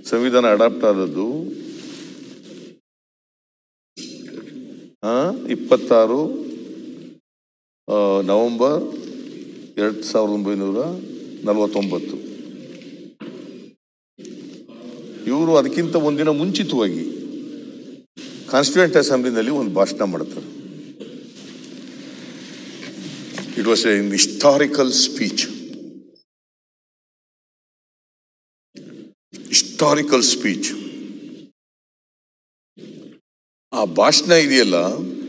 ಸಂವಿಧಾನ ಅಡಾಪ್ಟ್ ಆದದ್ದು ಆ, ಇಪ್ಪತ್ತಾರು ಆ, ನವೆಂಬರ್ ಎರಡು ಸಾವಿರದ ಒಂಬೈನೂರ ನಲವತ್ತೊಂಬತ್ತು ಇವರು ಅದಕ್ಕಿಂತ ಒಂದಿನ ಮುಂಚಿತವಾಗಿ ಕಾನ್ಸ್ಟಿಟ್ಯೂಂಟ್ ಅಸೆಂಬ್ಲಿನಲ್ಲಿ ಒಂದು ಭಾಷಣ ಮಾಡ್ತಾರೆ it was a historical speech historical speech ಆ ಭಾಷಣ ಇದೆಯಲ್ಲ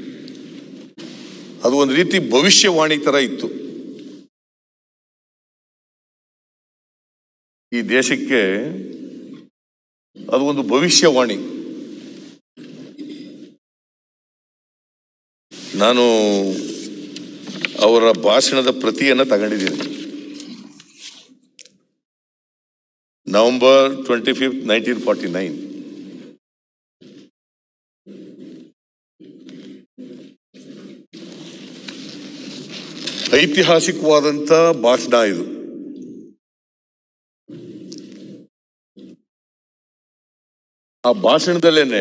ಅದು ಒಂದು ರೀತಿ ಭವಿಷ್ಯವಾಣಿ ತರ ಇತ್ತು ಈ ದೇಶಕ್ಕೆ ಅದು ಒಂದು ಭವಿಷ್ಯವಾಣಿ ನಾನು ಅವರ ಭಾಷಣದ ಪ್ರತಿಯನ್ನ ತಗೊಂಡಿದ್ದೀನಿ November twenty fifth nineteen forty nine ಐತಿಹಾಸಿಕವಾದಂಥ ಭಾಷಣ ಇದು ಆ ಭಾಷಣದಲ್ಲೇನೆ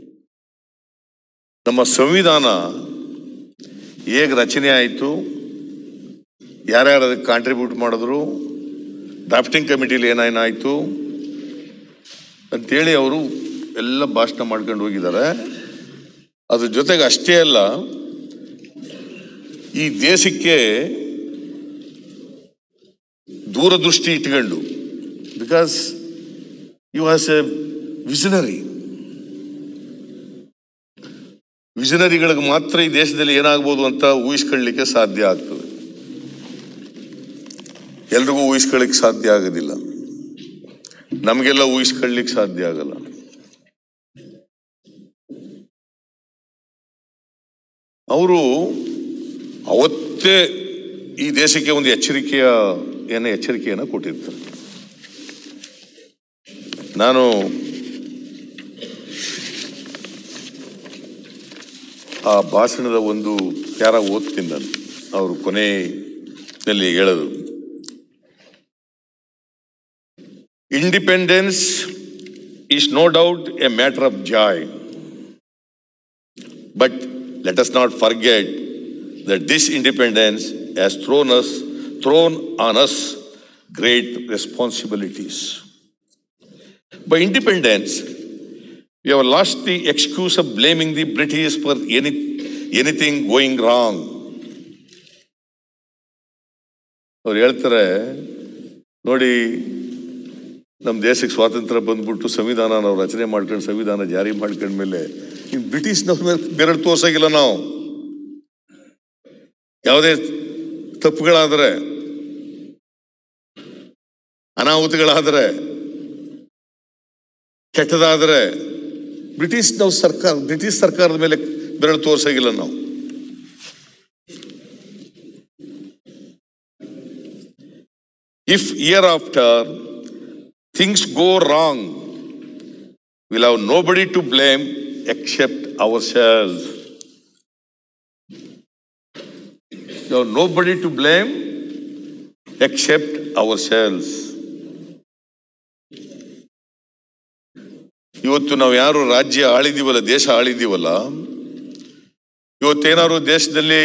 ನಮ್ಮ ಸಂವಿಧಾನ ಹೇಗೆ ರಚನೆ ಆಯಿತು ಯಾರ್ಯಾರು ಅದಕ್ಕೆ ಕಾಂಟ್ರಿಬ್ಯೂಟ್ ಮಾಡಿದ್ರು ಡ್ರಾಫ್ಟಿಂಗ್ ಕಮಿಟಿಲಿ ಏನೇನಾಯಿತು ಅಂತೇಳಿ ಅವರು ಎಲ್ಲ ಭಾಷಣ ಮಾಡ್ಕೊಂಡು ಹೋಗಿದ್ದಾರೆ ಅದ್ರ ಜೊತೆಗೆ ಅಷ್ಟೇ ಅಲ್ಲ ಈ ದೇಶಕ್ಕೆ ದೂರದೃಷ್ಟಿ ಇಟ್ಕೊಂಡು because you was a visionary ವಿಷನರಿಗಳಿಗೆ ಮಾತ್ರ ಈ ದೇಶದಲ್ಲಿ ಏನಾಗ್ಬೋದು ಅಂತ ಊಹಿಸ್ಕೊಳ್ಳಿಕ್ಕೆ ಸಾಧ್ಯ ಆಗ್ತದೆ ಎಲ್ರಿಗೂ ಊಹಿಸ್ಕೊಳ್ಳಿಕ್ಕೆ ಸಾಧ್ಯ ಆಗೋದಿಲ್ಲ ನಮಗೆಲ್ಲ ಊಹಿಸ್ಕೊಳ್ಳಿಕ್ಕೆ ಸಾಧ್ಯ ಆಗಲ್ಲ ಅವರು ಅವತ್ತೇ ಈ ದೇಶಕ್ಕೆ ಒಂದು ಎಚ್ಚರಿಕೆಯ ಏನ ಎಚ್ಚರಿಕೆಯನ್ನು ಕೊಟ್ಟಿರ್ತಾರೆ ನಾನು ಆ ಭಾಷಣದ ಒಂದು ಪ್ಯಾರ ಓದ್ತೀನಿ ನಾನು ಅವರು ಕೊನೆಯಲ್ಲಿ ಹೇಳೋದು independence is no doubt a matter of joy but let us not forget that this independence has thrown us, thrown on us great responsibilities. By independence, we have lost the excuse of blaming the British for any, anything going wrong. ಅವ್ರು ಹೇಳ್ತಾರೆ ನೋಡಿ ನಮ್ಮ ದೇಶಕ್ಕೆ ಸ್ವಾತಂತ್ರ್ಯ ಬಂದ್ಬಿಟ್ಟು ಸಂವಿಧಾನ ನಾವು ರಚನೆ ಮಾಡ್ಕೊಂಡು ಸಂವಿಧಾನ ಜಾರಿ ಮಾಡ್ಕೊಂಡ್ಮೇಲೆ ಇನ್ನು ಬ್ರಿಟಿಷ್ನವ್ರ ಮೇಲೆ ಬೆರಳು ತೋರ್ಸಾಗಿಲ್ಲ ನಾವು ಯಾವುದೇ ತಪ್ಪುಗಳಾದರೆ ಅನಾಹುತಗಳಾದರೆ ಕೆಟ್ಟದಾದರೆ ಬ್ರಿಟಿಷ್ ನಾವು ಸರ್ಕಾರ ಬ್ರಿಟಿಷ್ ಸರ್ಕಾರದ ಮೇಲೆ ಬೆರಳು ತೋರ್ಸಾಗಿಲ್ಲ ನಾವು if year after things go wrong will have nobody to blame except ourselves You have nobody to blame except ourselves. ಇವತ್ತು ನಾವು ಯಾರು ರಾಜ್ಯ ಆಳಿದೀವಲ್ಲ ದೇಶ ಆಳಿದೀವಲ್ಲ ಇವತ್ತೇನಾದ್ರು ದೇಶದಲ್ಲಿ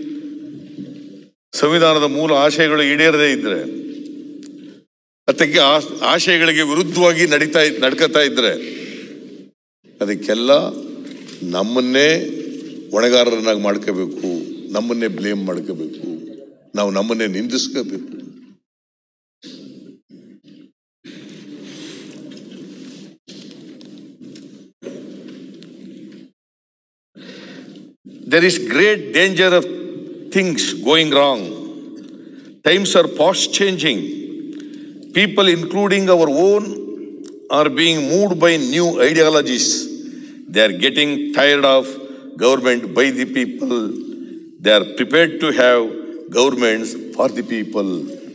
ಸಂವಿಧಾನದ ಮೂಲ ಆಶಯಗಳು ಈಡೇರದೇ ಇದ್ರೆ ಅದಕ್ಕೆ ಆ- ಆಶಯಗಳಿಗೆ ವಿರುದ್ಧವಾಗಿ ನಡೀತಾ ಇದ್- ನಡ್ಕತಾ ಇದ್ರೆ ಅದಕ್ಕೆಲ್ಲ ನಮ್ಮನ್ನೇ ಹೊಣೆಗಾರರನ್ನಾಗಿ ಮಾಡ್ಕೋಬೇಕು ನಮ್ಮನ್ನೇ ಬ್ಲೇಮ್ ಮಾಡ್ಕೋಬೇಕು ನಾವು ನಮ್ಮನ್ನೇ ನಿಂದಿಸ್ಕೋಬೇಕು there is great danger of things going wrong. Times are fast changing. People, including our own, are being moved by new ideologies. They are getting tired of government by the people. They are prepared to have governments for the people.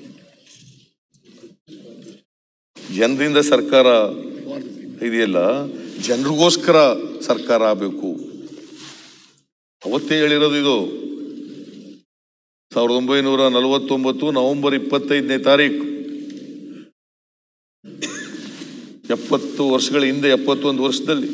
ಜನರಿಂದ ಸರ್ಕಾರ ಇದೆಯಲ್ಲ ಜನರಿಗೋಸ್ಕರ ಸರ್ಕಾರ ಆಗಬೇಕು ಅವತ್ತೇ ಹೇಳಿರೋದು ಇದು ಸಾವಿರದ ಒಂಬೈನೂರ ನಲವತ್ತೊಂಬತ್ತು ನವೆಂಬರ್ ಇಪ್ಪತ್ತೈದನೇ ತಾರೀಕು ಎಪ್ಪತ್ತು ವರ್ಷಗಳ ಹಿಂದೆ ಎಪ್ಪತ್ತೊಂದು ವರ್ಷದಲ್ಲಿ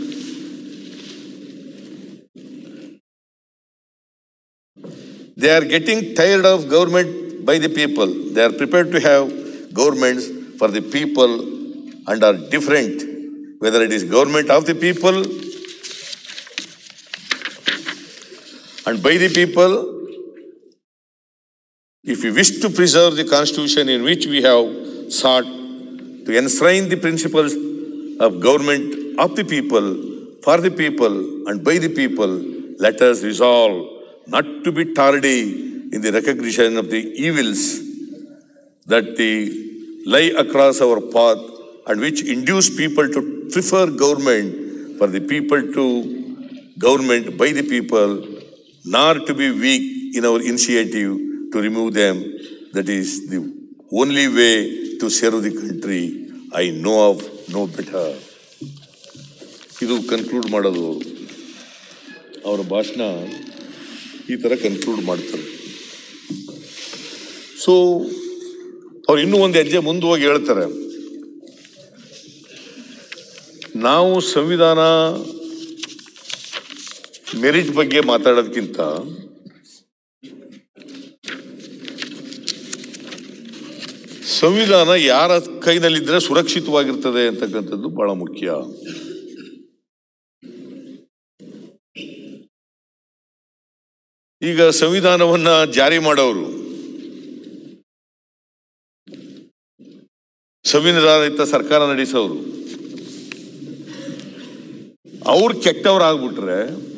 They are getting tired of government by the people. They are prepared to have governments for the people and are different, whether it is government of the people and by the people. If we wish to preserve the constitution in which we have sought to enshrine the principles of government of the people, for the people, and by the people, let us resolve not to be tardy in the recognition of the evils that they lie across our path and which induce people to prefer government for the people to government by the people, nor to be weak in our initiative to remove them. That is the only way to serve the country. I know of no better. ಇದು conclude ಮಾಡೋದು ಅವರ ಭಾಷಣ ಈ ಥರ conclude ಮಾಡ್ತಾರೆ so ಅವ್ರು ಇನ್ನೂ ಒಂದು ಹೆಜ್ಜೆ ಮುಂದೆ ಹೋಗಿ ಹೇಳ್ತಾರೆ ನಾವು ಸಂವಿಧಾನ ಮೆರಿಟ್ ಬಗ್ಗೆ ಮಾತಾಡೋದಕ್ಕಿಂತ ಸಂವಿಧಾನ ಯಾರ ಕೈನಲ್ಲಿದ್ರೆ ಸುರಕ್ಷಿತವಾಗಿರ್ತದೆ ಅಂತಕ್ಕಂಥದ್ದು ಬಹಳ ಮುಖ್ಯ ಈಗ ಸಂವಿಧಾನವನ್ನ ಜಾರಿ ಮಾಡೋರು ಸಂವಿಧಾನಯುತ ಸರ್ಕಾರ ನಡೆಸೋರು ಅವ್ರು ಕೆಟ್ಟವ್ರಾಗ್ಬಿಟ್ರೆ